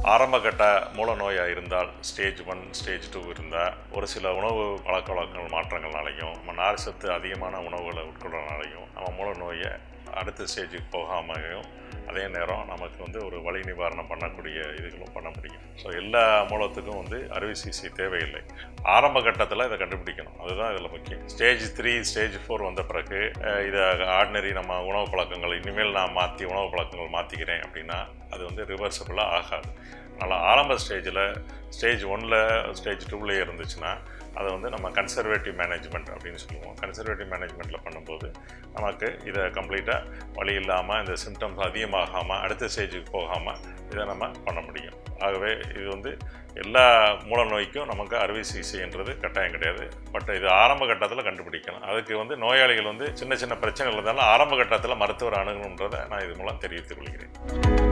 ஆரம்ப கட்ட மூல நோயாக இருந்தால் ஸ்டேஜ் ஒன் ஸ்டேஜ் டூ இருந்தால் ஒரு சில உணவு பழக்க வழக்கங்கள் மாற்றங்கள்னாலையும் நம்ம நார் சத்து அதிகமான உணவுகளை உட்கொள்றதுனாலையும் நம்ம மூல நோயை அடுத்த ஸ்டேஜுக்கு போகாமையும் அதே நேரம் நமக்கு வந்து ஒரு வலி நிவாரணம் பண்ணக்கூடிய இதுகளும் பண்ண முடியும் ஸோ எல்லா மூலத்துக்கும் வந்து அறுவை சிகிச்சை தேவையில்லை ஆரம்ப கட்டத்தில் இதை கண்டுபிடிக்கணும் அதுதான் இதில் முக்கியம் ஸ்டேஜ் த்ரீ ஸ்டேஜ் ஃபோர் வந்த பிறகு அஹ், இதை ஆர்டினரி நம்ம உணவு பழக்கங்கள் இனிமேல் நான் மாற்றி உணவு பழக்கங்கள் மாற்றிக்கிறேன் அப்படின்னா அது வந்து ரிவர்சபிளாக ஆகாது அதனால் ஆரம்ப ஸ்டேஜில் ஸ்டேஜ் ஒனில் ஸ்டேஜ் டூவில் இருந்துச்சுன்னா அதை வந்து நம்ம கன்சர்வேட்டிவ் மேனேஜ்மெண்ட் அப்படின்னு சொல்லுவோம் கன்சர்வேட்டிவ் மேனேஜ்மெண்ட்டில் பண்ணும்போது நமக்கு இதை கம்ப்ளீட்டாக வழி இல்லாமல் இந்த சிம்டம்ஸ் அதிகமாகாமல் அடுத்த ஸ்டேஜுக்கு போகாமல் இதை நம்ம பண்ண முடியும் ஆகவே இது வந்து எல்லா மூல நோய்க்கும் நமக்கு அறுவை சிகிச்சைன்றது கட்டாயம் கிடையாது பட் இது ஆரம்ப கட்டத்தில் கண்டுபிடிக்கணும் அதுக்கு வந்து நோயாளிகள் வந்து சின்ன சின்ன பிரச்சனைகள் இருந்தாலும் ஆரம்ப கட்டத்தில் மருத்துவர் அணுகணுன்றதை நான் இது மூலம் தெரிவித்துக் கொள்கிறேன்